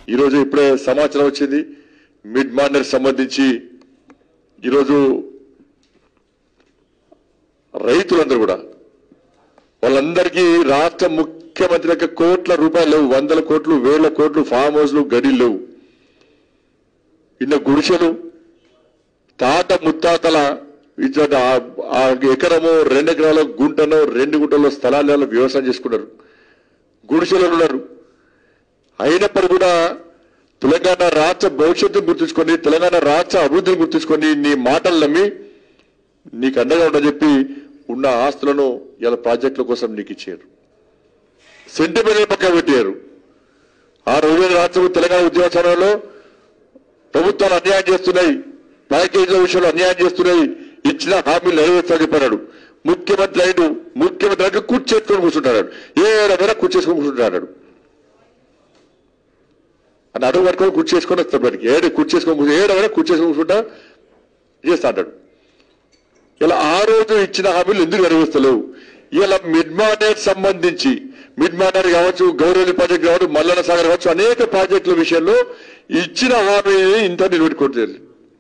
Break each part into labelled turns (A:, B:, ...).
A: ఈరోజు ఇప్పుడే సమాచారం వచ్చింది మిడ్ మార్నర్ సంబంధించి ఈరోజు రైతులందరూ కూడా వాళ్ళందరికీ రాష్ట్ర ముఖ్యమంత్రికి కోట్ల రూపాయలు లేవు వందల కోట్లు వేల కోట్లు ఫామ్ హౌస్లు గడిలు లేవు ఇన్న గుడిసెలు తాత ముత్తాతల ఇచ్చట ఆ- ఆ ఎకరమో రెండు ఎకరాల గుంటనో రెండు గుంటలో స్థలాలలో వ్యవసాయం చేసుకున్నారు గుడిసెలు ఉన్నారు అయినప్పటికీ కూడా తెలంగాణ రాష్ట్ర భవిష్యత్తును గుర్తుంచుకొని తెలంగాణ రాష్ట్ర అభివృద్ధిని గుర్తుంచుకొని నీ మాటలు నమ్మి నీకు అండగా ఉండని చెప్పి ఉన్న ఆస్తులను ఇలా ప్రాజెక్టుల కోసం నీకు ఇచ్చారు సెంటిమెంట్ పక్క పెట్టారు ఆ రోజు రాష్ట్రం తెలంగాణ ఉద్యోగ సమయంలో ప్రభుత్వాలు అన్యాయం చేస్తున్నాయి ప్యాకేజీల విషయంలో అన్యాయం చేస్తున్నాయి ఇచ్చిన హామీలు నెరవేర్చాలని చెప్పాడు ముఖ్యమంత్రి అయిన ముఖ్యమంత్రి అంటే కూర్చేసుకొని కూర్చుంటాడు ఏడమైనా కూర్చేసుకొని కూర్చుంటాడు అని అడుగు పట్టుకొని కూర్చేసుకొని వస్తాడు బయటికి ఏడు కూర్చేసుకొని కూర్చో ఏడమైనా కూర్చేసుకొని కూర్చుంటా చేస్తా అంటాడు ఇలా ఆ రోజు ఇచ్చిన హామీలు ఎందుకు నెరవేర్చలేవు ఇలా మిడ్ మార్నర్ సంబంధించి మిడ్ మార్నర్ కావచ్చు గౌరవలి ప్రాజెక్ట్ కావచ్చు మల్లన్న సాగర్ కావచ్చు అనేక ప్రాజెక్టుల విషయంలో ఇచ్చిన హామీని ఇంత నిలబెట్టుకోవట్లేదు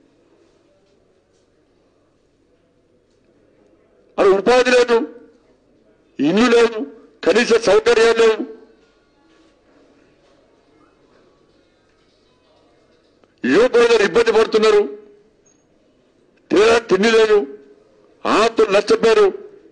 A: అది ఉపాధి లేదు ఇల్లు లేవు కనీస సౌకర్యాలు లేవు యువకులు ఇబ్బంది పడుతున్నారు తీరా తిండి లేదు ఆత్మలు నష్టపోయారు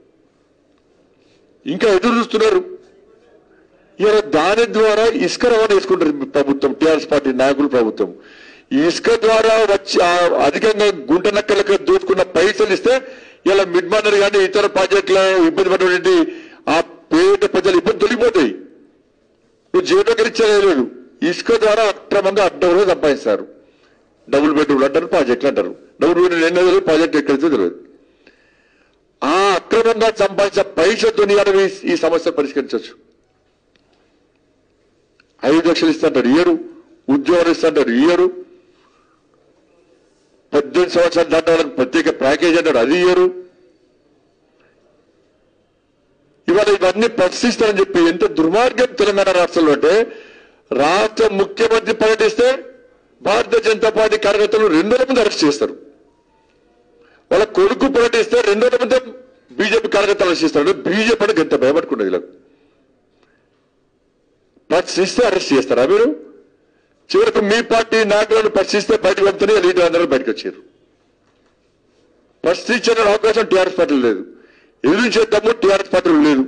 A: ఇంకా ఎదురు చూస్తున్నారు ఇలా దాని ద్వారా ఇసుక రవాణా వేసుకుంటారు ప్రభుత్వం టీఆర్ఎస్ పార్టీ నాయకులు ప్రభుత్వం ఈ ఇసుక ద్వారా వచ్చి ఆ అధికంగా గుంట నక్కలకు దోచుకున్న పైసలు ఇస్తే ఇలా మిడ్ మార్నర్ కానీ ఇతర ప్రాజెక్టులో ఇబ్బంది పడినటువంటి ఆ పేద ప్రజలు ఇబ్బంది తొలగిపోతాయి నువ్వు జీవనగర్ ఇచ్చేది లేదు ఇసుక ద్వారా అక్రమంగా అడ్డంగా సంపాదిస్తారు డబుల్ బెడ్రూమ్ అంటారు ప్రాజెక్టులు అంటారు డబుల్ బెడ్రూమ్ ఎన్నో తెలియదు ప్రాజెక్ట్ ఎక్కడితో తెలియదు ఆ అక్రమంగా సంపాదించిన పైసలతో ఈ సమస్య పరిష్కరించవచ్చు ఐదు లక్షలు ఇస్తుంటారు ఇయ్యరు ఉద్యోగాలు ఇస్తుంటారు ఇయ్యరు పద్దెనిమిది సంవత్సరాలు దాటిన వాళ్ళకి ప్రత్యేక ప్యాకేజ్ అంటాడు అది ఇయ్యరు ఇవాళ ఇవన్నీ ప్రశ్నిస్తారని చెప్పి ఎంత దుర్మార్గం తెలంగాణ రాష్ట్రంలో అంటే రాష్ట్ర ముఖ్యమంత్రి పర్యటిస్తే భారతీయ జనతా పార్టీ కార్యకర్తలు రెండు రోజుల ముందు అరెస్ట్ చేస్తారు వాళ్ళ కొడుకు పర్యటిస్తే రెండు రోజుల ముందే బీజేపీ కార్యకర్తలు అరెస్ట్ చేస్తారు బీజేపీ అంటే ఎంత భయపడుకున్నది ఇలా ప్రశ్నిస్తే అరెస్ట్ చేస్తారా మీరు చివరికి మీ పార్టీ నాయకులను ప్రశ్నిస్తే బయటకు వెళ్తేనే లీడర్ అందరూ బయటకు వచ్చారు ప్రశ్నించే అవకాశం టీఆర్ఎస్ పార్టీలో లేదు ఎదురించే దమ్ము టీఆర్ఎస్ పార్టీలో లేదు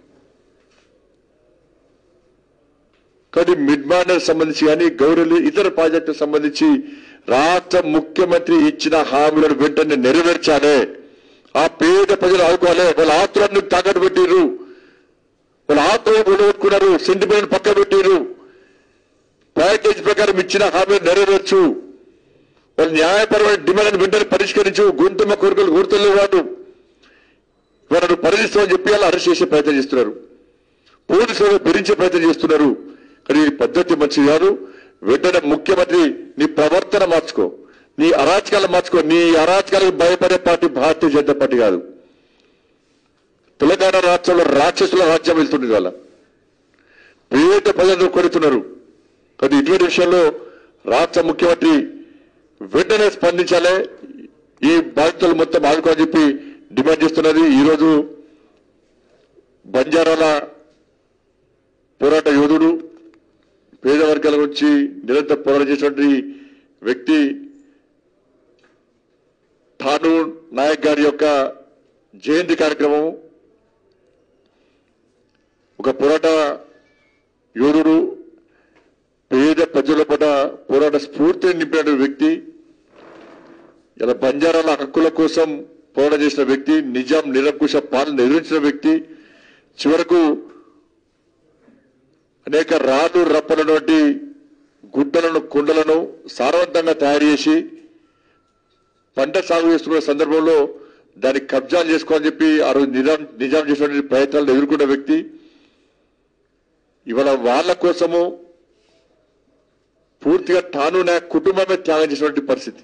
A: కానీ మిడ్ మార్నర్ సంబంధించి కానీ గౌరవ ఇతర ప్రాజెక్టులకు సంబంధించి రాష్ట్ర ముఖ్యమంత్రి ఇచ్చిన హామీలను వెంటనే నెరవేర్చాలి ఆ పేద ప్రజలు ఆదుకోవాలి వాళ్ళ ఆస్తులన్నీ తాకట్టు పెట్టిర్రు వాళ్ళ ఆత్మ నిలబెట్టుకున్నారు సెంటిమెంట్ పక్క పెట్టిరు ప్యాకేజ్ ప్రకారం ఇచ్చిన హామీ నెరవేర్చు వాళ్ళ న్యాయపరమైన డిమాండ్ వెంటనే పరిష్కరించు గొంతుమ్మ కోరికలు కోరుతలే వాడు వాళ్ళను పరిశీలిస్తామని చెప్పి వాళ్ళు అరెస్ట్ చేసే ప్రయత్నం చేస్తున్నారు పోలీసులు బెదిరించే ప్రయత్నం చేస్తున్నారు కానీ ఈ పద్ధతి మంచిది కాదు వెంటనే ముఖ్యమంత్రి నీ ప్రవర్తన మార్చుకో నీ అరాచకాలు మార్చుకో నీ అరాచకాలకు భయపడే పార్టీ భారతీయ జనతా పార్టీ కాదు తెలంగాణ రాష్ట్రంలో రాక్షసుల రాజ్యం వెళ్తుంది వాళ్ళ పేద ప్రజలు కొడుతున్నారు కానీ ఇటువంటి విషయంలో రాష్ట్ర ముఖ్యమంత్రి వెంటనే స్పందించాలి ఈ బాధితులు మొత్తం ఆదుకోని చెప్పి డిమాండ్ చేస్తున్నది ఈరోజు బంజారాల పోరాట యోధుడు పేద వర్గాల గురించి నిరంతరం పోరాటం చేసినటువంటి వ్యక్తి ఠాను నాయక్ గారి యొక్క జయంతి కార్యక్రమం ఒక పోరాట యోధుడు పేద ప్రజల పట్ల పోరాట స్ఫూర్తిని నింపిన వ్యక్తి ఇలా బంజారాల హక్కుల కోసం పోరాటం చేసిన వ్యక్తి నిజాం నిరంకుశ పాలన ఎదిరించిన వ్యక్తి చివరకు అనేక రాళ్ళు రప్పలటువంటి గుడ్డలను కుండలను సారవంతంగా తయారు చేసి పంట సాగు చేస్తున్న సందర్భంలో దాన్ని కబ్జాలు చేసుకోవాలని చెప్పి ఆ రోజు నిజాం నిజాం చేసినటువంటి ప్రయత్నాలను ఎదుర్కొన్న వ్యక్తి ఇవాళ వాళ్ళ కోసము పూర్తిగా తాను నాయక్ కుటుంబమే త్యాగం చేసినటువంటి పరిస్థితి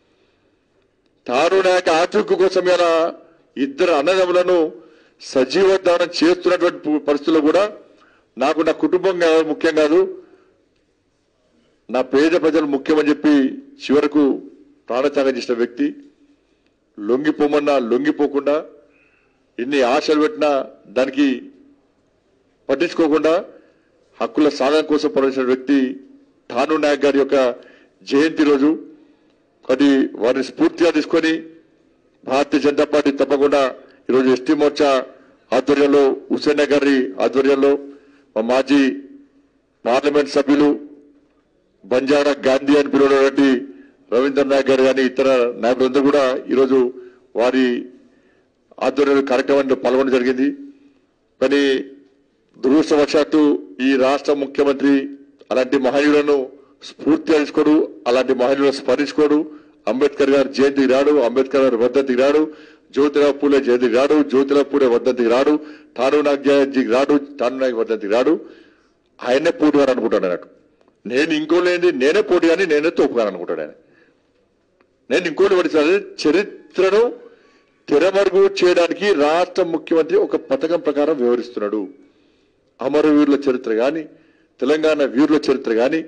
A: తాను నాయక ఆచూకు కోసం ఇలా ఇద్దరు అన్నదమ్ములను సజీవోద్ధానం చేస్తున్నటువంటి పు- పరిస్థితుల్లో కూడా నాకు నా కుటుంబం కాదు ముఖ్యం కాదు నా పేద ప్రజలు ముఖ్యమని చెప్పి చివరకు ప్రాణత్యాగం చేసిన వ్యక్తి లొంగిపోమన్నా లొంగిపోకుండా ఎన్ని ఆశలు పెట్టినా దానికి పట్టించుకోకుండా హక్కుల సాధన కోసం పనిచేసిన వ్యక్తి ఠాను నాయక్ గారి యొక్క జయంతి రోజు అది వారిని స్ఫూర్తిగా తీసుకొని భారతీయ జనతా పార్టీ తప్పకుండా ఈరోజు ఎస్టీ మోర్చా ఆధ్వర్యంలో హుసేన్ గారి ఆధ్వర్యంలో మా మాజీ పార్లమెంట్ సభ్యులు బంజారా గాంధీ అని పిలువబడి రవీంద్ర నాయక్ గారు కానీ ఇతర నాయకులందరూ కూడా ఈరోజు వారి ఆధ్వర్యంలో కార్యక్రమాన్ని పాల్గొనడం జరిగింది కానీ దురదృష్టవశాత్తు ఈ రాష్ట్ర ముఖ్యమంత్రి అలాంటి మహనీయులను స్ఫూర్తిగా తీసుకోడు అలాంటి మహనీయులను స్మరించుకోడు అంబేద్కర్ గారి జయంతికి రాడు అంబేద్కర్ గారి వర్ధంతికి రాడు జ్యోతిరావు పూలే జయంతికి రాడు జ్యోతిరావు పూలే వర్ధంతికి రాడు ఠాను నాయక్ జయంతికి రాడు ఠాను నాయక్ వర్ధంతికి రాడు ఆయనే పోటీగారు అనుకుంటాడు అన్నట్టు నేను ఇంకో లేని నేనే పోటీ అని నేనే తోపుగాను అనుకుంటాడు ఆయన నేను ఇంకోటి పడిచాను చరిత్రను తెరమరుగు చేయడానికి రాష్ట్ర ముఖ్యమంత్రి ఒక పథకం ప్రకారం వివరిస్తున్నాడు అమరవీరుల చరిత్ర గాని తెలంగాణ వీరుల చరిత్ర గాని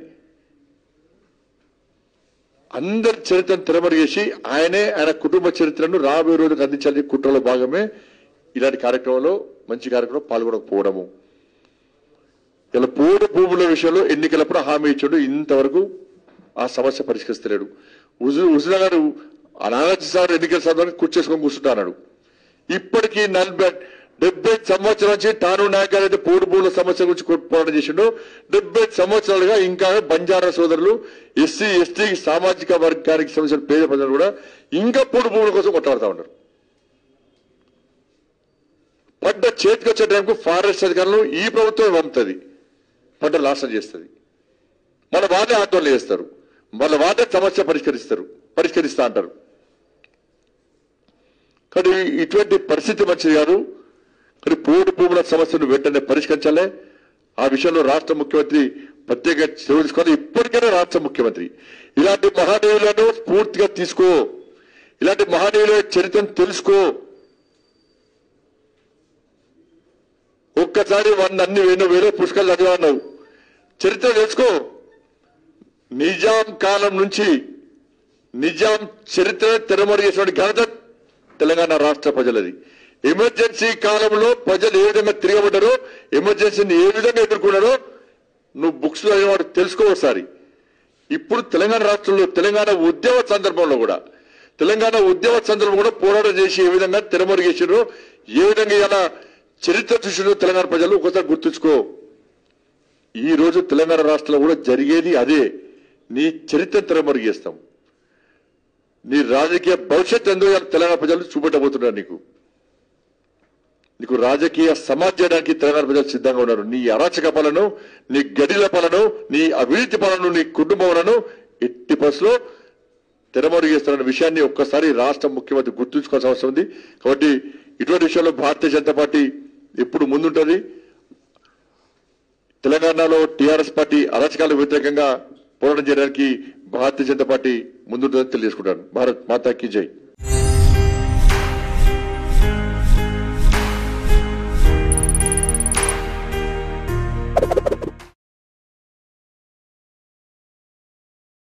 A: అందరి చరిత్రను తెరమరుగేసి ఆయనే ఆయన కుటుంబ చరిత్రను రాబోయే రోజులకు అందించాలని కుట్రలో భాగమే ఇలాంటి కార్యక్రమంలో మంచి కార్యక్రమం పాల్గొనకపోవడము ఇలా పోడు భూముల విషయంలో ఎన్నికలప్పుడు హామీ ఇచ్చాడు ఇంతవరకు ఆ సమస్య పరిష్కరిస్తలేడు హుజు హుజునా గారు అనాథ సార్ ఎన్నికల సందర్భంగా కూర్చేసుకొని కూర్చుంటా అన్నాడు ఇప్పటికీ నలభై డెబ్బై సంవత్సరాల నుంచి తాను నాయక్ గారు అయితే పోడు భూముల సమస్య గురించి కొ- పోరాటం చేసిండు డెబ్బై సంవత్సరాలుగా ఇంకా బంజారా సోదరులు ఎస్సీ ఎస్టీ సామాజిక వర్గానికి సంబంధించిన పేద ప్రజలు కూడా ఇంకా పోడు భూముల కోసం కొట్లాడుతూ ఉన్నారు పంట చేతికి వచ్చే టైంకు ఫారెస్ట్ అధికారులు ఈ ప్రభుత్వం పంపుతుంది పంట నాశనం చేస్తుంది మన వాళ్ళే ఆందోళన చేస్తారు మన వాళ్ళే సమస్య పరిష్కరిస్తారు పరిష్కరిస్తా అంటారు కానీ ఇటువంటి పరిస్థితి మంచిది కాదు కానీ పోడు భూముల సమస్యను వెంటనే పరిష్కరించాలి ఆ విషయంలో రాష్ట్ర ముఖ్యమంత్రి ప్రత్యేక చర్య తీసుకోవాలి ఇప్పటికైనా రాష్ట్ర ముఖ్యమంత్రి ఇలాంటి మహనీయులను స్ఫూర్తిగా తీసుకో ఇలాంటి మహనీయుల చరిత్రను తెలుసుకో ఒక్కసారి వంద అన్ని వేలు వేలు పుష్కలు చదివావు చరిత్ర తెలుసుకో నిజాం కాలం నుంచి నిజాం చరిత్ర తెరమరు చేసినటువంటి ఘనత తెలంగాణ రాష్ట్ర ప్రజలది ఎమర్జెన్సీ కాలంలో ప్రజలు ఏ విధంగా తిరగబడ్డారో ఎమర్జెన్సీని ఏ విధంగా ఎదుర్కొన్నారో నువ్వు బుక్స్ లో వాడు తెలుసుకో ఒకసారి ఇప్పుడు తెలంగాణ రాష్ట్రంలో తెలంగాణ ఉద్యమ సందర్భంలో కూడా తెలంగాణ ఉద్యమ సందర్భం కూడా పోరాటం చేసి ఏ విధంగా తెరమరు చేసిరో ఏ విధంగా ఇలా చరిత్ర చూసిరో తెలంగాణ ప్రజలు ఒకసారి గుర్తుంచుకో ఈ రోజు తెలంగాణ రాష్ట్రంలో కూడా జరిగేది అదే నీ చరిత్ర తెరమరుగు చేస్తాం నీ రాజకీయ భవిష్యత్ ఎందుకు ఇవాళ తెలంగాణ ప్రజలు చూపెట్టబోతున్నారు నీకు నీకు రాజకీయ సమాజ్ చేయడానికి తెలంగాణ ప్రజలు సిద్ధంగా ఉన్నారు నీ అరాచక పాలన నీ గడిల పాలన నీ అవినీతి పాలన నీ కుటుంబములను ఎట్టి బస్సులో తెరమరుగు చేస్తున్న విషయాన్ని ఒక్కసారి రాష్ట్ర ముఖ్యమంత్రి గుర్తుంచుకోవాల్సిన అవసరం ఉంది కాబట్టి ఇటువంటి విషయంలో భారతీయ జనతా పార్టీ ఎప్పుడు ముందుంటుంది తెలంగాణలో టీఆర్ఎస్ పార్టీ అరాచకాలకు వ్యతిరేకంగా పోరాటం చేయడానికి భారతీయ జనతా పార్టీ ముందుంటుందని తెలియజేసుకుంటాను భారత్ మాతాకి జై